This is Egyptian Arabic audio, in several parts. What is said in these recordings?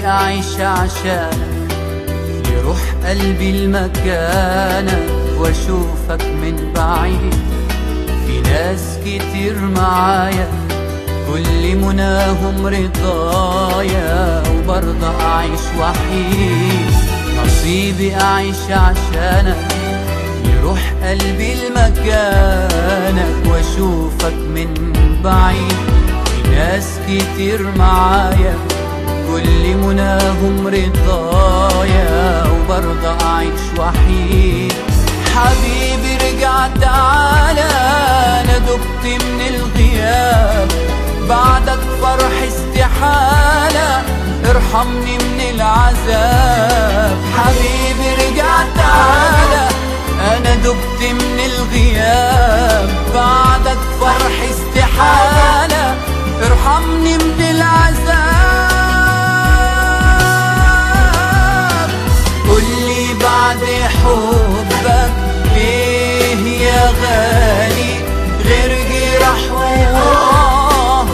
أعيش عشانك يروح قلبي المكانك واشوفك من بعيد في ناس كتير معايا كل مناهم رضايا وبرضه أعيش وحيد نصيبي أعيش عشانك يروح قلبي لمكانك واشوفك من بعيد في ناس كتير معايا كل مناهم رضايا وبرضه أعيش وحيد حبيبي رجع تعالى أنا دبت من الغياب بعدك فرح استحالة ارحمني من العذاب حبيبي رجع تعالى أنا دبت من الغياب بعدك فرح استحالة ارحمني من العذاب قولي بعد حبك ايه يا غالي غير جرح وآه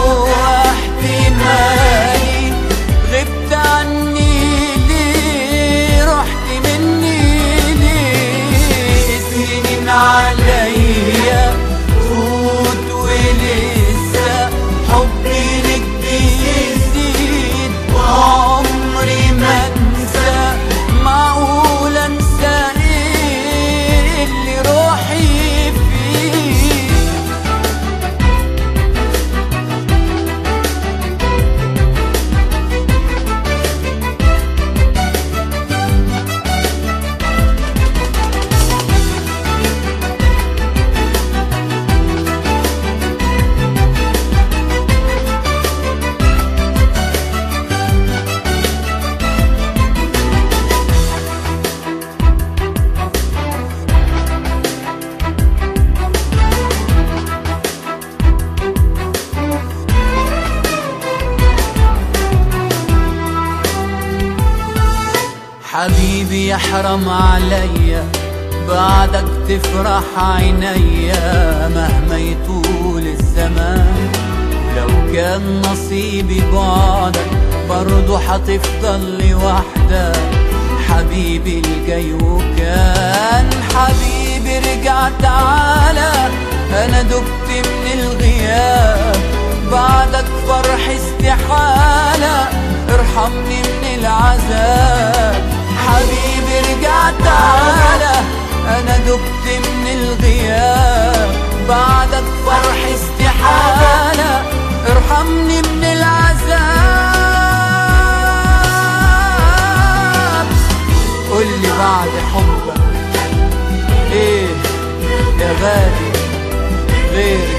واحتمالي غبت عني ليه رحت مني ليه سنين عليا فوت ولسه حبي لك بيزيد وعمري ما انسى معقول انسى ايه اللي روحي فيه حبيبي يحرم عليا بعدك تفرح عينيا مهما يطول الزمان ولو كان نصيبي بعدك برضو حتفضل لوحدك حبيبي الجاي وكان حبيبي رجع تعالى انا دبت من الغياب بعدك فرح استحالة ارحمني من العذاب حبيبي رجع تعالى انا دبت من الغياب بعدك فرح استحالة ارحمني من العذاب قولي بعد حبك ايه يا غالي غير